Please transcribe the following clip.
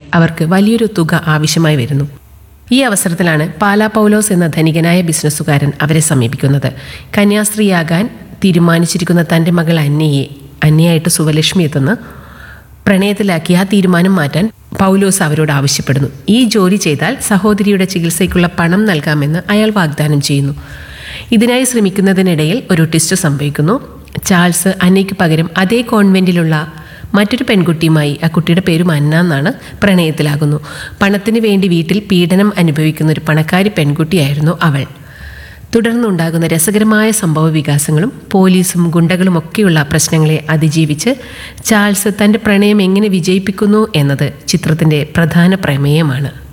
അവർക്ക് വലിയൊരു തുക ആവശ്യമായി വരുന്നു ഈ അവസരത്തിലാണ് പാലാ പൗലോസ് എന്ന ധനികനായ ബിസിനസ്സുകാരൻ അവരെ സമീപിക്കുന്നത് കന്യാസ്ത്രീയാകാൻ തീരുമാനിച്ചിരിക്കുന്ന തൻ്റെ മകൾ അന്നയെ അന്നയായിട്ട് സുവലക്ഷ്മി എത്തുന്ന പ്രണയത്തിലാക്കി ആ തീരുമാനം മാറ്റാൻ പൗലോസ് അവരോട് ആവശ്യപ്പെടുന്നു ഈ ജോലി ചെയ്താൽ സഹോദരിയുടെ ചികിത്സയ്ക്കുള്ള പണം നൽകാമെന്ന് അയാൾ വാഗ്ദാനം ചെയ്യുന്നു ഇതിനായി ശ്രമിക്കുന്നതിനിടയിൽ ഒരു ട്വിസ്റ്റ് സംഭവിക്കുന്നു ചാൾസ് അന്നയ്ക്ക് പകരം അതേ കോൺവെന്റിലുള്ള മറ്റൊരു പെൺകുട്ടിയുമായി ആ കുട്ടിയുടെ പേര് മന്ന എന്നാണ് പ്രണയത്തിലാകുന്നു പണത്തിന് വേണ്ടി വീട്ടിൽ പീഡനം അനുഭവിക്കുന്ന ഒരു പണക്കാരി പെൺകുട്ടിയായിരുന്നു അവൾ തുടർന്നുണ്ടാകുന്ന രസകരമായ സംഭവ വികാസങ്ങളും പോലീസും ഗുണ്ടകളും ഒക്കെയുള്ള പ്രശ്നങ്ങളെ അതിജീവിച്ച് ചാൾസ് തൻ്റെ പ്രണയം എങ്ങനെ വിജയിപ്പിക്കുന്നു എന്നത് ചിത്രത്തിൻ്റെ പ്രധാന പ്രമേയമാണ്